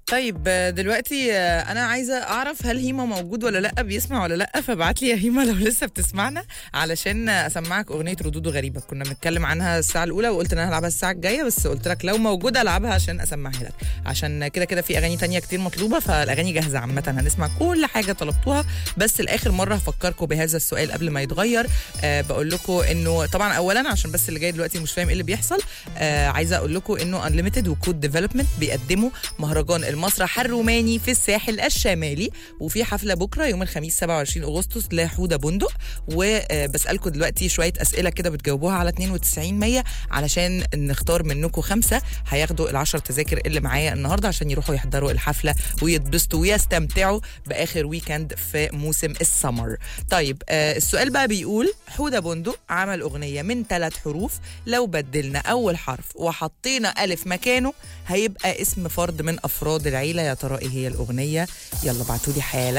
طيب آه، دلوقتي آه، انا عايزه اعرف هل هيما موجود ولا لا بيسمع ولا لا فابعت لي يا هيما لو لسه بتسمعنا علشان اسمعك اغنيه ردود غريبه كنا بنتكلم عنها الساعه الاولى وقلت ان انا هلعبها الساعه الجايه بس قلت لك لو موجوده العبها عشان اسمعها لك عشان كده كده في اغاني تانية كتير مطلوبه فالاغاني جاهزه عامه هنسمع كل حاجه طلبتوها بس لاخر مره هفكركم بهذا السؤال قبل ما يتغير آه بقول لكم انه طبعا اولا عشان بس اللي جاي دلوقتي مش فاهم ايه اللي بيحصل آه عايزه اقول لكم انه انليمتد وكود ديفلوبمنت بيقدموا مهرجان المسرح الروماني في الساحل الشمالي وفي حفله بكره يوم الخميس 27 اغسطس لحوده بندق وبسالكم دلوقتي شويه اسئله كده بتجاوبوها على 92 100 علشان نختار منكم خمسه هياخدوا العشر تذاكر اللي معايا النهارده عشان يروحوا يحضروا الحفله ويتبسطوا ويستمتعوا باخر ويكند في موسم السمر طيب آه السؤال بقى بيقول حوده بندق عمل اغنيه من ثلاث حروف لو بدلنا اول حرف وحطينا الف مكانه هيبقى اسم فرد من افراد العيله يا ترى ايه هي الاغنيه يلا ابعتوا لي حالا